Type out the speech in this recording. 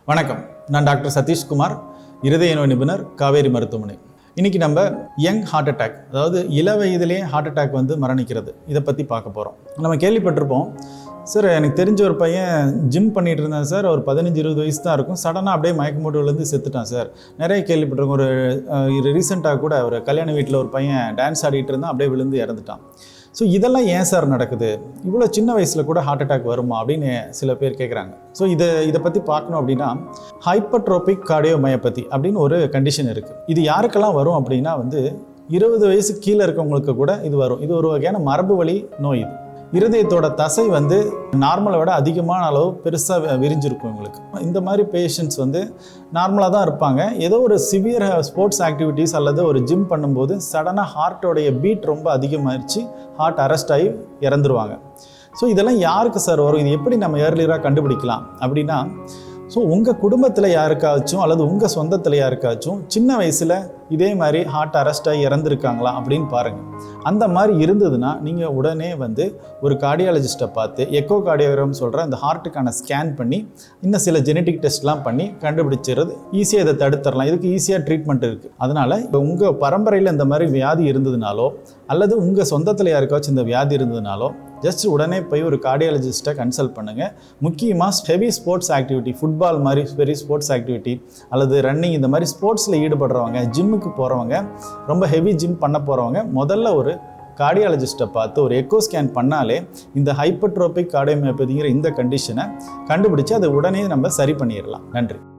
வணக்கம் நான் டாக்டர் சதீஷ்குமார் இருதய நோய் நிபுணர் காவேரி மருத்துவமனை இன்னைக்கு நம்ம யங் ஹார்ட் அட்டாக் அதாவது இள வயதிலே ஹார்ட் அட்டாக் வந்து மரணிக்கிறது இதை பற்றி பார்க்க போகிறோம் நம்ம கேள்விப்பட்டிருப்போம் சார் எனக்கு தெரிஞ்ச ஒரு பையன் ஜிம் பண்ணிட்டு இருந்தான் சார் ஒரு பதினஞ்சு இருபது வயசு தான் இருக்கும் சடனாக அப்படியே மயக்க மூட்டு விழுந்து செத்துட்டான் சார் நிறைய கேள்விப்பட்டிருக்கோம் ஒரு ரீசெண்டாக கூட ஒரு கல்யாண வீட்டில் ஒரு பையன் டான்ஸ் ஆடிட்டு இருந்தான் அப்படியே விழுந்து இறந்துட்டான் ஸோ இதெல்லாம் ஏன் சார் நடக்குது இவ்வளோ சின்ன வயசில் கூட ஹார்ட் அட்டாக் வருமா அப்படின்னு சில பேர் கேட்குறாங்க ஸோ இதை இதை பற்றி பார்க்கணும் அப்படின்னா ஹைப்பர்ட்ரோபிக் கார்டியோமயோபதி அப்படின்னு ஒரு கண்டிஷன் இருக்குது இது யாருக்கெல்லாம் வரும் அப்படின்னா வந்து இருபது வயசு கீழே இருக்கவங்களுக்கு கூட இது வரும் இது ஒரு வகையான மரபு வழி நோய் இது இருதயத்தோட தசை வந்து நார்மலை விட அதிகமான அளவு பெருசாக விரிஞ்சிருக்கும் இவங்களுக்கு இந்த மாதிரி பேஷண்ட்ஸ் வந்து நார்மலாக தான் இருப்பாங்க ஏதோ ஒரு சிவியர் ஸ்போர்ட்ஸ் ஆக்டிவிட்டீஸ் அல்லது ஒரு ஜிம் பண்ணும்போது சடனாக ஹார்ட்டோடைய பீட் ரொம்ப அதிகமாகிடுச்சு ஹார்ட் அரெஸ்ட் ஆகி இறந்துருவாங்க ஸோ இதெல்லாம் யாருக்கு சார் வரும் இது எப்படி நம்ம ஏர்லியராக கண்டுபிடிக்கலாம் அப்படின்னா ஸோ உங்கள் குடும்பத்தில் யாருக்காச்சும் அல்லது உங்கள் சொந்தத்தில் யாருக்காச்சும் சின்ன வயசில் இதே மாதிரி ஹார்ட் அரெஸ்ட் ஆகி இறந்துருக்காங்களா அப்படின்னு பாருங்கள் அந்த மாதிரி இருந்ததுன்னா நீங்கள் உடனே வந்து ஒரு கார்டியாலஜிஸ்ட்டை பார்த்து எக்கோ கார்டியோகிராம் சொல்கிற அந்த ஹார்ட்டுக்கான ஸ்கேன் பண்ணி இன்னும் சில ஜெனட்டிக் டெஸ்ட்லாம் பண்ணி கண்டுபிடிச்சிறது ஈஸியாக இதை தடுத்துடலாம் இதுக்கு ஈஸியாக ட்ரீட்மெண்ட் இருக்குது அதனால் இப்போ உங்கள் பரம்பரையில் இந்த மாதிரி வியாதி இருந்ததுனாலோ அல்லது உங்கள் சொந்தத்தில் யாருக்காச்சும் இந்த வியாதி இருந்ததுனாலோ ஜஸ்ட் உடனே போய் ஒரு கார்டியாலஜிஸ்ட்டை கன்சல்ட் பண்ணுங்கள் முக்கியமாக ஹெவி ஸ்போர்ட்ஸ் ஆக்டிவிட்டி ஃபுட்பால் மாதிரி பெரிய ஸ்போர்ட்ஸ் ஆக்டிவிட்டி அல்லது ரன்னிங் இந்த மாதிரி ஸ்போர்ட்ஸில் ஈடுபடுறவங்க ஜிம்முக்கு போகிறவங்க ரொம்ப ஹெவி ஜிம் பண்ண போகிறவங்க முதல்ல ஒரு கார்டியாலஜிஸ்ட்டை பார்த்து ஒரு எக்கோ ஸ்கேன் பண்ணாலே இந்த ஹைப்பர்ட்ரோபிக் கார்டியோமியோபதிங்கிற இந்த கண்டிஷனை கண்டுபிடிச்சு அதை உடனே நம்ம சரி பண்ணிடலாம் நன்றி